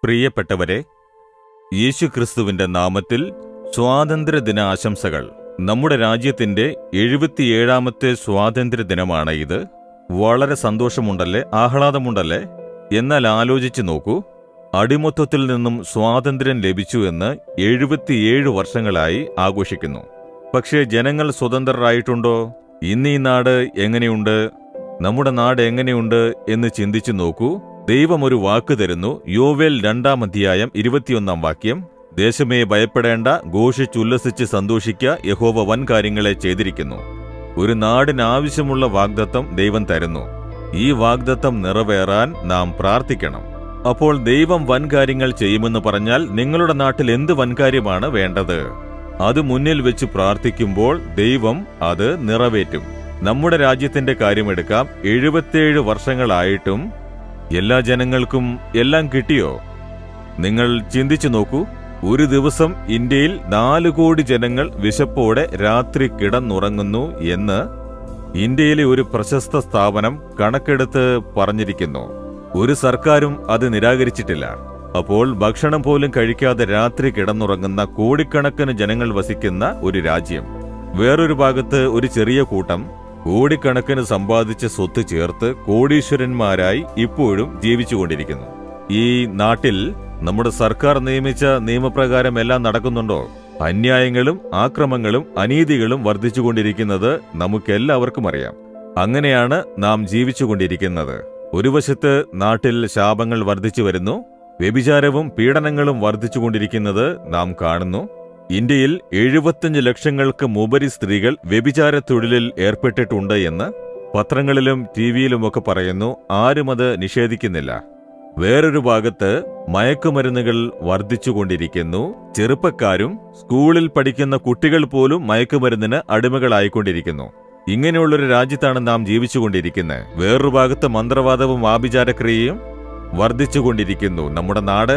പ്രിയപ്പെട്ടവരെ യേശുക്രിസ്തുവിന്റെ നാമത്തിൽ സ്വാതന്ത്ര്യ ദിന ആശംസകൾ നമ്മുടെ രാജ്യത്തിന്റെ എഴുപത്തിയേഴാമത്തെ സ്വാതന്ത്ര്യ ദിനമാണ് ഇത് വളരെ സന്തോഷമുണ്ടല്ലേ ആഹ്ലാദമുണ്ടല്ലേ എന്നാൽ ആലോചിച്ചു നോക്കൂ അടിമത്വത്തിൽ നിന്നും സ്വാതന്ത്ര്യം ലഭിച്ചു എന്ന് എഴുപത്തിയേഴ് വർഷങ്ങളായി ആഘോഷിക്കുന്നു പക്ഷേ ജനങ്ങൾ സ്വതന്ത്രരായിട്ടുണ്ടോ ഇന്ന് ഈ നാട് എങ്ങനെയുണ്ട് നമ്മുടെ നാട് എങ്ങനെയുണ്ട് എന്ന് ചിന്തിച്ചു നോക്കൂ ദൈവം ഒരു വാക്ക് തരുന്നു യോവേൽ രണ്ടാം അധ്യായം ഇരുപത്തിയൊന്നാം വാക്യം ദേശമേ ഭയപ്പെടേണ്ട ഘോഷിച്ചുല്ലസിച്ച് സന്തോഷിക്ക യഹോവ വൻ കാര്യങ്ങളെ ചെയ്തിരിക്കുന്നു ഒരു നാടിന് ആവശ്യമുള്ള വാഗ്ദത്തം ദൈവം തരുന്നു ഈ വാഗ്ദത്തം നിറവേറാൻ നാം പ്രാർത്ഥിക്കണം അപ്പോൾ ദൈവം വൻ കാര്യങ്ങൾ ചെയ്യുമെന്ന് പറഞ്ഞാൽ നിങ്ങളുടെ നാട്ടിൽ എന്ത് വൻകാര്യമാണ് വേണ്ടത് അത് മുന്നിൽ വെച്ച് പ്രാർത്ഥിക്കുമ്പോൾ ദൈവം അത് നിറവേറ്റും നമ്മുടെ രാജ്യത്തിന്റെ കാര്യമെടുക്കാം എഴുപത്തേഴ് വർഷങ്ങളായിട്ടും എല്ലാ ജനങ്ങൾക്കും എല്ലാം കിട്ടിയോ നിങ്ങൾ ചിന്തിച്ചു നോക്കൂ ഒരു ദിവസം ഇന്ത്യയിൽ നാല് കോടി ജനങ്ങൾ വിശപ്പോടെ രാത്രി കിടന്നുറങ്ങുന്നു എന്ന് ഇന്ത്യയിലെ ഒരു പ്രശസ്ത സ്ഥാപനം കണക്കെടുത്ത് പറഞ്ഞിരിക്കുന്നു ഒരു സർക്കാരും അത് നിരാകരിച്ചിട്ടില്ല അപ്പോൾ ഭക്ഷണം പോലും കഴിക്കാതെ രാത്രി കിടന്നുറങ്ങുന്ന കോടിക്കണക്കിന് ജനങ്ങൾ വസിക്കുന്ന ഒരു രാജ്യം വേറൊരു ഭാഗത്ത് ഒരു ചെറിയ കൂട്ടം കോടിക്കണക്കിന് സമ്പാദിച്ച സ്വത്ത് ചേർത്ത് കോടീശ്വരന്മാരായി ഇപ്പോഴും ജീവിച്ചുകൊണ്ടിരിക്കുന്നു ഈ നാട്ടിൽ നമ്മുടെ സർക്കാർ നിയമിച്ച നിയമപ്രകാരം എല്ലാം നടക്കുന്നുണ്ടോ അന്യായങ്ങളും ആക്രമങ്ങളും അനീതികളും വർദ്ധിച്ചുകൊണ്ടിരിക്കുന്നത് നമുക്കെല്ലാവർക്കും അറിയാം അങ്ങനെയാണ് നാം ജീവിച്ചുകൊണ്ടിരിക്കുന്നത് ഒരു വശത്ത് നാട്ടിൽ ശാപങ്ങൾ വർദ്ധിച്ചു വരുന്നു വ്യഭിചാരവും പീഡനങ്ങളും വർദ്ധിച്ചുകൊണ്ടിരിക്കുന്നത് നാം കാണുന്നു ഇന്ത്യയിൽ എഴുപത്തഞ്ച് ലക്ഷങ്ങൾക്ക് മുപരി സ്ത്രീകൾ വ്യഭിചാര തൊഴിലിൽ ഏർപ്പെട്ടിട്ടുണ്ട് എന്ന് പത്രങ്ങളിലും ടിവിയിലുമൊക്കെ പറയുന്നു ആരും അത് നിഷേധിക്കുന്നില്ല വേറൊരു ഭാഗത്ത് മയക്കുമരുന്നുകൾ വർദ്ധിച്ചുകൊണ്ടിരിക്കുന്നു ചെറുപ്പക്കാരും സ്കൂളിൽ പഠിക്കുന്ന കുട്ടികൾ പോലും മയക്കുമരുന്നിന് അടിമകളായിക്കൊണ്ടിരിക്കുന്നു ഇങ്ങനെയുള്ളൊരു രാജ്യത്താണ് നാം ജീവിച്ചുകൊണ്ടിരിക്കുന്നത് വേറൊരു ഭാഗത്ത് മന്ത്രവാദവും ആഭിചാരക്രിയയും വർദ്ധിച്ചുകൊണ്ടിരിക്കുന്നു നമ്മുടെ നാട്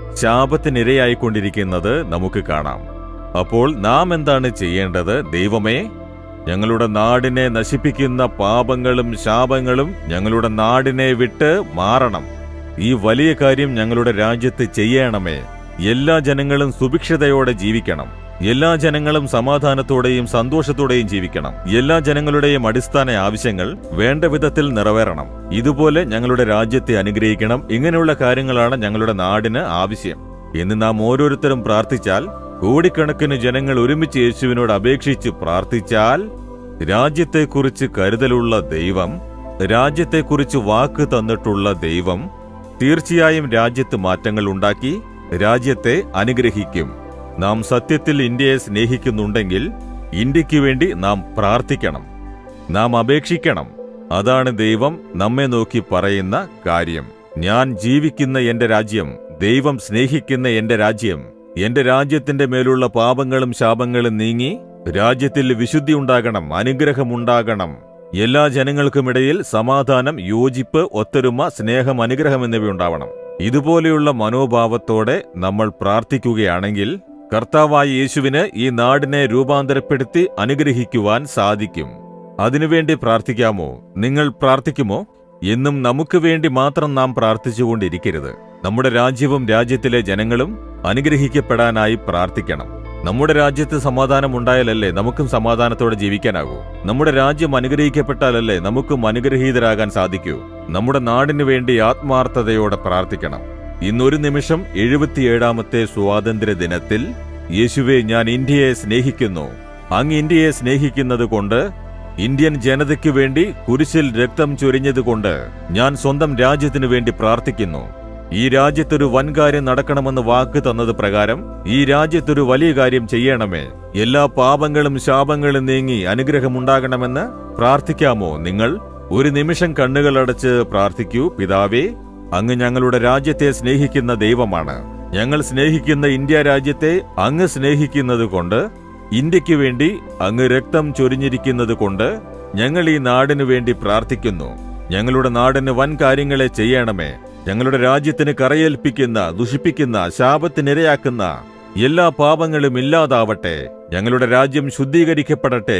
ശാപത്തിനിരയായിക്കൊണ്ടിരിക്കുന്നത് നമുക്ക് കാണാം അപ്പോൾ നാം എന്താണ് ചെയ്യേണ്ടത് ദൈവമേ ഞങ്ങളുടെ നാടിനെ നശിപ്പിക്കുന്ന പാപങ്ങളും ശാപങ്ങളും ഞങ്ങളുടെ നാടിനെ വിട്ട് മാറണം ഈ വലിയ കാര്യം ഞങ്ങളുടെ രാജ്യത്ത് ചെയ്യണമേ എല്ലാ ജനങ്ങളും സുഭിക്ഷതയോടെ ജീവിക്കണം എല്ലാ ജനങ്ങളും സമാധാനത്തോടെയും സന്തോഷത്തോടെയും ജീവിക്കണം എല്ലാ ജനങ്ങളുടെയും അടിസ്ഥാന ആവശ്യങ്ങൾ വേണ്ട വിധത്തിൽ നിറവേറണം ഇതുപോലെ ഞങ്ങളുടെ രാജ്യത്തെ അനുഗ്രഹിക്കണം ഇങ്ങനെയുള്ള കാര്യങ്ങളാണ് ഞങ്ങളുടെ നാടിന് ആവശ്യം എന്ന് നാം ഓരോരുത്തരും പ്രാർത്ഥിച്ചാൽ കോടിക്കണക്കിന് ജനങ്ങൾ ഒരുമിച്ച് യേശുവിനോട് അപേക്ഷിച്ച് പ്രാർത്ഥിച്ചാൽ രാജ്യത്തെക്കുറിച്ച് കരുതലുള്ള ദൈവം രാജ്യത്തെക്കുറിച്ച് വാക്ക് തന്നിട്ടുള്ള ദൈവം തീർച്ചയായും രാജ്യത്ത് മാറ്റങ്ങൾ ഉണ്ടാക്കി രാജ്യത്തെ അനുഗ്രഹിക്കും നാം സത്യത്തിൽ ഇന്ത്യയെ സ്നേഹിക്കുന്നുണ്ടെങ്കിൽ ഇന്ത്യക്ക് വേണ്ടി നാം പ്രാർത്ഥിക്കണം നാം അപേക്ഷിക്കണം അതാണ് ദൈവം നമ്മെ നോക്കി പറയുന്ന കാര്യം ഞാൻ ജീവിക്കുന്ന എന്റെ രാജ്യം ദൈവം സ്നേഹിക്കുന്ന എന്റെ രാജ്യം എന്റെ രാജ്യത്തിന്റെ മേലുള്ള പാപങ്ങളും ശാപങ്ങളും നീങ്ങി രാജ്യത്തിൽ വിശുദ്ധി ഉണ്ടാകണം അനുഗ്രഹമുണ്ടാകണം എല്ലാ ജനങ്ങൾക്കുമിടയിൽ സമാധാനം യോജിപ്പ് ഒത്തൊരുമ സ്നേഹം അനുഗ്രഹം എന്നിവയുണ്ടാവണം ഇതുപോലെയുള്ള മനോഭാവത്തോടെ നമ്മൾ പ്രാർത്ഥിക്കുകയാണെങ്കിൽ കർത്താവായ യേശുവിന് ഈ നാടിനെ രൂപാന്തരപ്പെടുത്തി അനുഗ്രഹിക്കുവാൻ സാധിക്കും അതിനുവേണ്ടി പ്രാർത്ഥിക്കാമോ നിങ്ങൾ പ്രാർത്ഥിക്കുമോ എന്നും നമുക്ക് വേണ്ടി മാത്രം നാം പ്രാർത്ഥിച്ചുകൊണ്ടിരിക്കരുത് നമ്മുടെ രാജ്യവും രാജ്യത്തിലെ ജനങ്ങളും അനുഗ്രഹിക്കപ്പെടാനായി പ്രാർത്ഥിക്കണം നമ്മുടെ രാജ്യത്ത് സമാധാനം ഉണ്ടായാലല്ലേ നമുക്കും സമാധാനത്തോടെ ജീവിക്കാനാകൂ നമ്മുടെ രാജ്യം അനുഗ്രഹിക്കപ്പെട്ടാലല്ലേ നമുക്കും അനുഗ്രഹീതരാകാൻ സാധിക്കൂ നമ്മുടെ നാടിനു വേണ്ടി ആത്മാർത്ഥതയോടെ പ്രാർത്ഥിക്കണം ഇന്നൊരു നിമിഷം എഴുപത്തിയേഴാമത്തെ സ്വാതന്ത്ര്യ ദിനത്തിൽ യേശുവെ ഞാൻ ഇന്ത്യയെ സ്നേഹിക്കുന്നു അങ്ങ് ഇന്ത്യയെ സ്നേഹിക്കുന്നത് കൊണ്ട് ഇന്ത്യൻ ജനതയ്ക്കു വേണ്ടി കുരിശിൽ രക്തം ചൊരിഞ്ഞതുകൊണ്ട് ഞാൻ സ്വന്തം രാജ്യത്തിനു വേണ്ടി പ്രാർത്ഥിക്കുന്നു ഈ രാജ്യത്തൊരു വൻകാര്യം നടക്കണമെന്ന് വാക്ക് തന്നത് പ്രകാരം ഈ രാജ്യത്തൊരു വലിയ കാര്യം ചെയ്യണമേ എല്ലാ പാപങ്ങളും ശാപങ്ങളും നീങ്ങി അനുഗ്രഹമുണ്ടാകണമെന്ന് പ്രാർത്ഥിക്കാമോ നിങ്ങൾ ഒരു നിമിഷം കണ്ണുകളടച്ച് പ്രാർത്ഥിക്കൂ പിതാവേ അങ്ങ് ഞങ്ങളുടെ രാജ്യത്തെ സ്നേഹിക്കുന്ന ദൈവമാണ് ഞങ്ങൾ സ്നേഹിക്കുന്ന ഇന്ത്യ രാജ്യത്തെ അങ്ങ് സ്നേഹിക്കുന്നത് കൊണ്ട് ഇന്ത്യക്ക് വേണ്ടി അങ്ങ് രക്തം ചൊരിഞ്ഞിരിക്കുന്നത് കൊണ്ട് ഞങ്ങൾ ഈ നാടിനു വേണ്ടി പ്രാർത്ഥിക്കുന്നു ഞങ്ങളുടെ നാടിന് വൻ കാര്യങ്ങളെ ചെയ്യണമേ ഞങ്ങളുടെ രാജ്യത്തിന് കറയേൽപ്പിക്കുന്ന ദുഷിപ്പിക്കുന്ന ശാപത്തിനിരയാക്കുന്ന എല്ലാ പാപങ്ങളും ഇല്ലാതാവട്ടെ ഞങ്ങളുടെ രാജ്യം ശുദ്ധീകരിക്കപ്പെടട്ടെ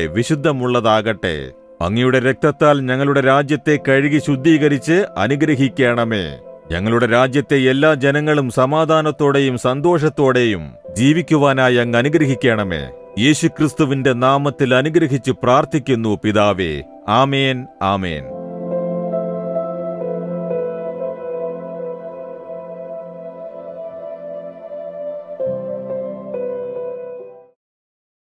വിശുദ്ധമുള്ളതാകട്ടെ അങ്ങയുടെ രക്തത്താൽ ഞങ്ങളുടെ രാജ്യത്തെ കഴുകി ശുദ്ധീകരിച്ച് അനുഗ്രഹിക്കണമേ ഞങ്ങളുടെ രാജ്യത്തെ എല്ലാ ജനങ്ങളും സമാധാനത്തോടെയും സന്തോഷത്തോടെയും ജീവിക്കുവാനായി അങ്ങ് അനുഗ്രഹിക്കണമേ യേശുക്രിസ്തുവിന്റെ നാമത്തിൽ അനുഗ്രഹിച്ച് പ്രാർത്ഥിക്കുന്നു പിതാവേ ആമേൻ ആമേൻ